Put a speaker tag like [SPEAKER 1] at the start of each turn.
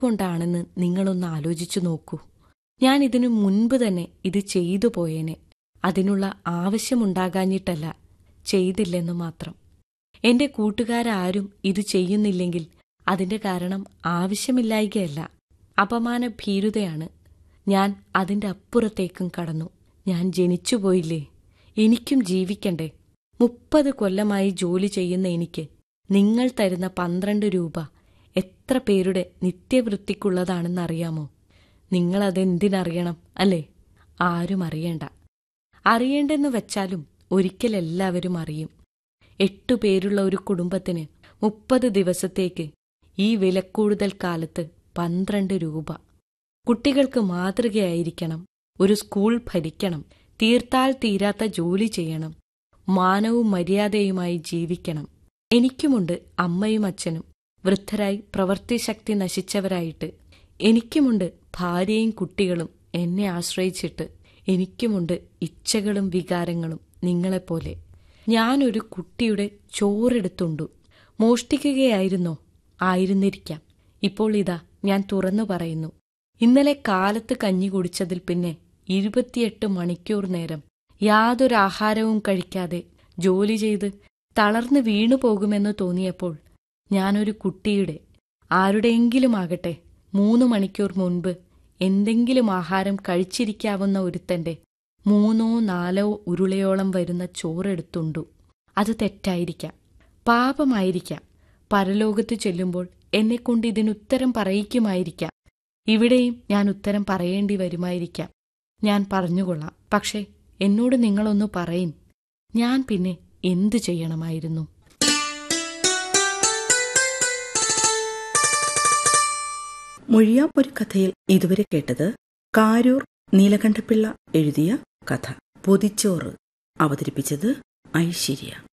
[SPEAKER 1] കൊണ്ടാണെന്ന് നിങ്ങളൊന്ന് ആലോചിച്ചു നോക്കൂ ഞാൻ ഇതിനു മുൻപ് തന്നെ ഇത് ചെയ്തു പോയേനെ അതിനുള്ള ആവശ്യമുണ്ടാകാഞ്ഞിട്ടല്ല ചെയ്തില്ലെന്ന് മാത്രം എന്റെ കൂട്ടുകാരാരും ഇത് ചെയ്യുന്നില്ലെങ്കിൽ അതിന്റെ കാരണം ആവശ്യമില്ലായികയല്ല അപമാന ഭീരുതയാണ് ഞാൻ അതിന്റെ അപ്പുറത്തേക്കും കടന്നു ഞാൻ ജനിച്ചുപോയില്ലേ എനിക്കും ജീവിക്കണ്ടേ മുപ്പത് കൊല്ലമായി ജോലി ചെയ്യുന്ന എനിക്ക് നിങ്ങൾ തരുന്ന പന്ത്രണ്ട് രൂപ എത്ര പേരുടെ നിത്യവൃത്തിക്കുള്ളതാണെന്നറിയാമോ നിങ്ങളതെന്തിനറിയണം അല്ലേ ആരും അറിയണ്ട അറിയേണ്ടെന്ന് വച്ചാലും ഒരിക്കൽ എല്ലാവരും അറിയും എട്ടു പേരുള്ള ഒരു കുടുംബത്തിന് മുപ്പത് ദിവസത്തേക്ക് ഈ വിലക്കൂടുതൽ കാലത്ത് പന്ത്രണ്ട് രൂപ കുട്ടികൾക്ക് മാതൃകയായിരിക്കണം ഒരു സ്കൂൾ ഭരിക്കണം തീർത്താൽ തീരാത്ത ജോലി ചെയ്യണം മാനവും മര്യാദയുമായി ജീവിക്കണം എനിക്കുമുണ്ട് അമ്മയും അച്ഛനും വൃദ്ധരായി പ്രവൃത്തിശക്തി നശിച്ചവരായിട്ട് എനിക്കുമുണ്ട് ഭാര്യയും കുട്ടികളും എന്നെ ആശ്രയിച്ചിട്ട് എനിക്കുമുണ്ട് ഇച്ഛകളും വികാരങ്ങളും നിങ്ങളെപ്പോലെ ഞാനൊരു കുട്ടിയുടെ ചോറെടുത്തുണ്ടു മോഷ്ടിക്കുകയായിരുന്നോ ആയിരുന്നിരിക്കാം ഇപ്പോൾ ഇതാ ഞാൻ തുറന്നു പറയുന്നു ഇന്നലെ കാലത്ത് കഞ്ഞി കുടിച്ചതിൽ പിന്നെ ഇരുപത്തിയെട്ട് മണിക്കൂർ നേരം യാതൊരു ആഹാരവും കഴിക്കാതെ ജോലി ചെയ്ത് തളർന്നു വീണു പോകുമെന്ന് തോന്നിയപ്പോൾ ഞാനൊരു കുട്ടിയുടെ ആരുടെയെങ്കിലും ആകട്ടെ മൂന്ന് മണിക്കൂർ മുൻപ് എന്തെങ്കിലും ആഹാരം കഴിച്ചിരിക്കാവുന്ന ഒരുത്തന്റെ മൂന്നോ നാലോ ഉരുളയോളം വരുന്ന ചോറെടുത്തുണ്ടു അത് തെറ്റായിരിക്കാം പാപമായിരിക്കാം പരലോകത്ത് ചെല്ലുമ്പോൾ എന്നെക്കൊണ്ട് ഇതിനുത്തരം പറയിക്കുമായിരിക്കാം ഇവിടെയും ഞാൻ ഉത്തരം പറയേണ്ടി വരുമായിരിക്കാം ഞാൻ പറഞ്ഞുകൊള്ളാം പക്ഷേ എന്നോട് നിങ്ങളൊന്നു പറയിൻ ഞാൻ പിന്നെ എന്തു ചെയ്യണമായിരുന്നു
[SPEAKER 2] മൊഴിയാപ്പൊരു കഥയിൽ ഇതുവരെ കേട്ടത് കാരൂർ നീലകണ്ഠപിള്ള എഴുതിയ കഥ പൊതിച്ചോറ് അവതരിപ്പിച്ചത് ഐശ്വര്യ